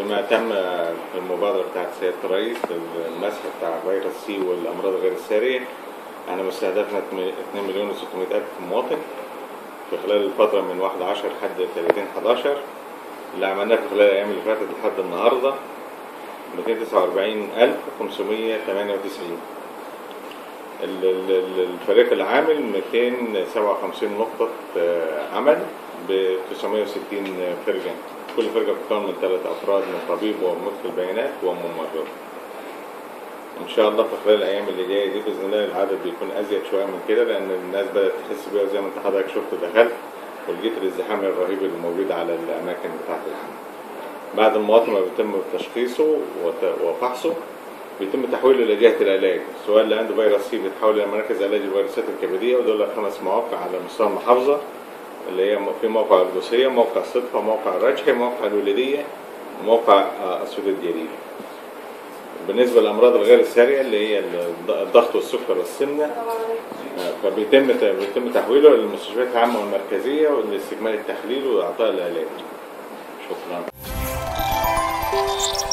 ما تم في المبادرة بتاعت سيادة الرئيس المسح بتاع فيروس سي والأمراض غير السارية احنا مستهدفنا 2 مليون و600 ألف مواطن في خلال الفترة من 1 10 لحد 30 11 اللي عملناه في خلال الأيام اللي فاتت لحد النهاردة 249598 ال- ال- ال- الفريق العامل 257 نقطة آه، عمل ب 960 فرقة كل فرقة بتتكون من ثلاث أفراد من طبيب ومدخل بيانات وممرض إن شاء الله في خلال الأيام اللي جاية دي بإذن الله العدد بيكون أزيد شوية من كده لأن الناس بدأت تحس بيها زي ما أنت حضرتك شفت دخلت ولقيت الازدحام الرهيب اللي موجود على الأماكن بتاعة العمل. بعد المواطن ما بيتم تشخيصه وت- وفحصه بيتم تحويله لجهة العلاج سواء اللي عنده فيروس سي بيتحول إلى مركز علاج الفيروسات الكبدية ودول خمس مواقع على مستوى المحافظة اللي هي في موقع القدسية موقع صدفة موقع الرجحي موقع الوليدية وموقع آه، أسود الجليل بالنسبة للأمراض الغير السارية اللي هي الض- الضغط والسكر والسمنة آه، فبيتم بيتم تحويله للمستشفيات العامة والمركزية لاستكمال التحليل وإعطاء العلاج شكرا